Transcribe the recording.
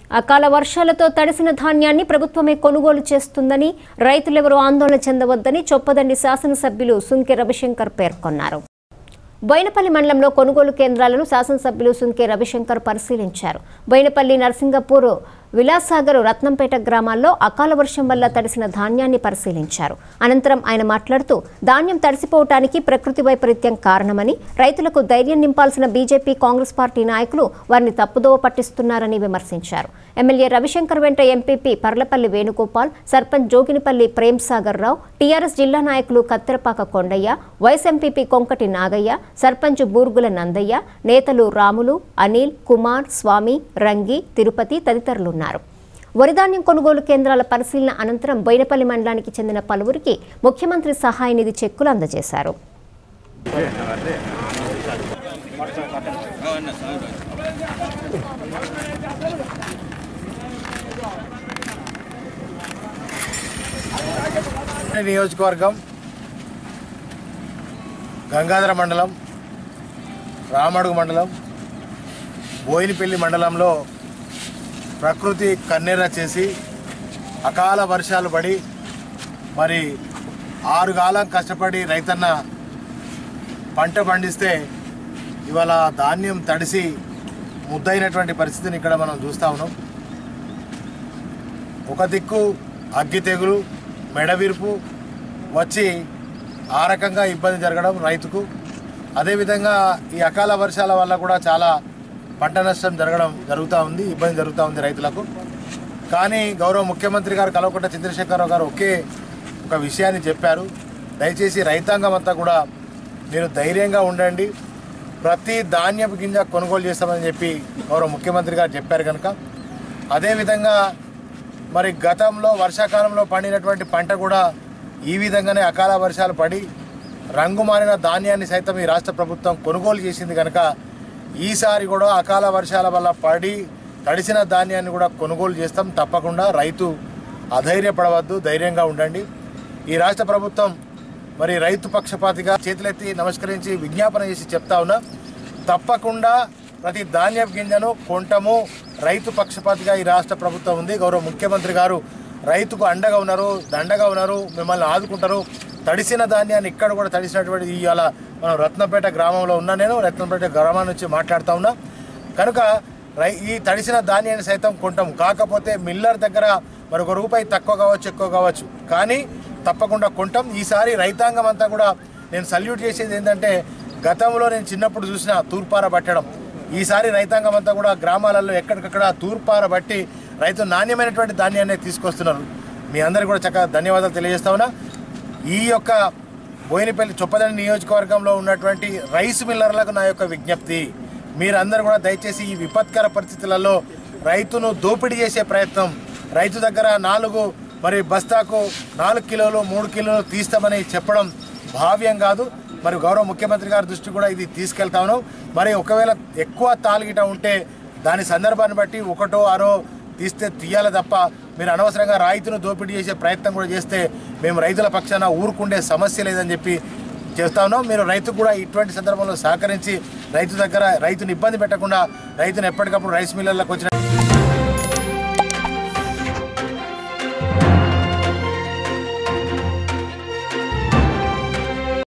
అకాల వర్షాలతో తడిసిన ధాన్యాన్ని ప్రభుత్వమే కొనుగోలు చేస్తుందని రైతులెవరూ ఆందోళన చెందవద్దని చొప్పదండి శాసనసభ్యులు సుంకె రవిశంకర్ పేర్కొన్నారు బోయినపల్లి మండలంలో కొనుగోలు కేంద్రాలను శాసనసభ్యులు సుంకే రవిశంకర్ పరిశీలించారు బోయినపల్లి నర్సింగపూర్ విలాసాగర్ రత్నంపేట గ్రామాల్లో అకాల వర్షం వల్ల తడిసిన ధాన్యాన్ని పరిశీలించారు అనంతరం ఆయన మాట్లాడుతూ ధాన్యం తడిసిపోవటానికి ప్రకృతి వైపరీత్యం కారణమని రైతులకు ధైర్యం నింపాల్సిన బీజేపీ కాంగ్రెస్ పార్టీ నాయకులు వారిని తప్పుదోవ పట్టిస్తున్నారని విమర్శించారు ఎమ్మెల్యే రవిశంకర్ వెంట ఎంపీపీ పర్లపల్లి వేణుగోపాల్ సర్పంచ్ జోగినిపల్లి ప్రేమ్ సాగర్ రావు టీఆర్ఎస్ జిల్లా నాయకులు కత్తెరపాక కొండయ్య వైస్ ఎంపీపీ కొంకటి నాగయ్య సర్పంచ్ బూర్గుల నందయ్య నేతలు రాములు అనిల్ కుమార్ స్వామి రంగి తిరుపతి తదితరులున్నారు వరిధాన్యం కొనుగోలు కేంద్రాల పరిశీలన అనంతరం బోయినపల్లి మండలానికి చెందిన పలువురికి ముఖ్యమంత్రి సహాయ నిధి చెక్కులు అందజేశారు నియోజకవర్గం గంగాధర మండలం రామడుగు మండలం బోయినపల్లి మండలంలో ప్రకృతి కన్నెర చేసి అకాల వర్షాలు పడి మరి ఆరు కాలం కష్టపడి రైతన్న పంట పండిస్తే ఇవాళ ధాన్యం తడిసి ముద్దైనటువంటి పరిస్థితిని ఇక్కడ మనం చూస్తా ఉన్నాం ఒక దిక్కు అగ్గి తెగులు మెడవిరుపు వచ్చి ఆ రకంగా ఇబ్బంది జరగడం రైతుకు అదేవిధంగా ఈ అకాల వర్షాల వల్ల కూడా చాలా పంట నష్టం జరగడం జరుగుతూ ఉంది ఇబ్బంది జరుగుతూ ఉంది రైతులకు కానీ గౌరవ ముఖ్యమంత్రి గారు కల్వకుంట్ల చంద్రశేఖరరావు గారు ఒకే ఒక విషయాన్ని చెప్పారు దయచేసి రైతాంగం అంతా కూడా మీరు ధైర్యంగా ఉండండి ప్రతి ధాన్యపు గింజ కొనుగోలు చేస్తామని చెప్పి గౌరవ ముఖ్యమంత్రి గారు చెప్పారు కనుక అదేవిధంగా మరి గతంలో వర్షాకాలంలో పండినటువంటి పంట కూడా ఈ విధంగానే అకాల వర్షాలు పడి రంగు మారిన ధాన్యాన్ని సైతం ఈ రాష్ట్ర ప్రభుత్వం కొనుగోలు చేసింది కనుక ఈసారి కూడా అకాల వర్షాల వల్ల పడి తడిసిన ధాన్యాన్ని కూడా కొనుగోలు చేస్తాం తప్పకుండా రైతు అధైర్యపడవద్దు ధైర్యంగా ఉండండి ఈ రాష్ట్ర ప్రభుత్వం మరి రైతు పక్షపాతిగా చేతులెత్తి నమస్కరించి విజ్ఞాపన చేసి చెప్తా ఉన్నా తప్పకుండా ప్రతి ధాన్యపు గింజను కొంటము రైతు పక్షపాతిగా ఈ రాష్ట్ర ప్రభుత్వం ఉంది గౌరవ ముఖ్యమంత్రి గారు రైతుకు అండగా ఉన్నారు దండగా ఉన్నారు మిమ్మల్ని ఆదుకుంటారు తడిసిన ధాన్యాన్ని ఇక్కడ కూడా తడిసినటువంటి ఇవాళ మనం రత్నపేట గ్రామంలో ఉన్నా నేను రత్నపేట గ్రామం నుంచి మాట్లాడుతా ఉన్నా కనుక రై ఈ తడిసిన ధాన్యాన్ని సైతం కొంటాము కాకపోతే మిల్లర్ దగ్గర మరొక రూపాయి తక్కువ కావచ్చు ఎక్కువ కావచ్చు కానీ తప్పకుండా కొంటాం ఈసారి రైతాంగం అంతా కూడా నేను సల్యూట్ చేసేది ఏంటంటే గతంలో నేను చిన్నప్పుడు చూసిన తూర్పార పట్టడం ఈసారి రైతాంగం అంతా కూడా గ్రామాలలో ఎక్కడికక్కడ తూర్పార బట్టి రైతు నాణ్యమైనటువంటి ధాన్యాన్ని తీసుకొస్తున్నారు మీ అందరికీ కూడా చక్కగా ధన్యవాదాలు తెలియజేస్తా ఉన్నా ఈ యొక్క బోయినపల్లి చొప్పదండి నియోజకవర్గంలో ఉన్నటువంటి రైస్ మిల్లర్లకు నా యొక్క విజ్ఞప్తి మీరందరూ కూడా దయచేసి ఈ విపత్కర పరిస్థితులలో రైతును దోపిడీ చేసే ప్రయత్నం రైతు దగ్గర నాలుగు మరి బస్తాకు నాలుగు కిలోలు మూడు కిలోలు తీస్తామని చెప్పడం భావ్యం కాదు మరి గౌరవ ముఖ్యమంత్రి గారి దృష్టి కూడా ఇది తీసుకెళ్తాను మరి ఒకవేళ ఎక్కువ తాలిగిట ఉంటే దాని సందర్భాన్ని బట్టి ఒకటో ఆరో తీస్తే తీయాలి తప్ప మీరు అనవసరంగా రైతును దోపిడీ చేసే ప్రయత్నం కూడా చేస్తే మేము రైతుల పక్షాన ఊరుకుండే సమస్య లేదని చెప్పి చేస్తా ఉన్నాం మీరు రైతుకు కూడా ఇటువంటి సందర్భంలో సహకరించి రైతు దగ్గర రైతుని ఇబ్బంది పెట్టకుండా రైతును ఎప్పటికప్పుడు రైస్ మిల్లర్లకు వచ్చిన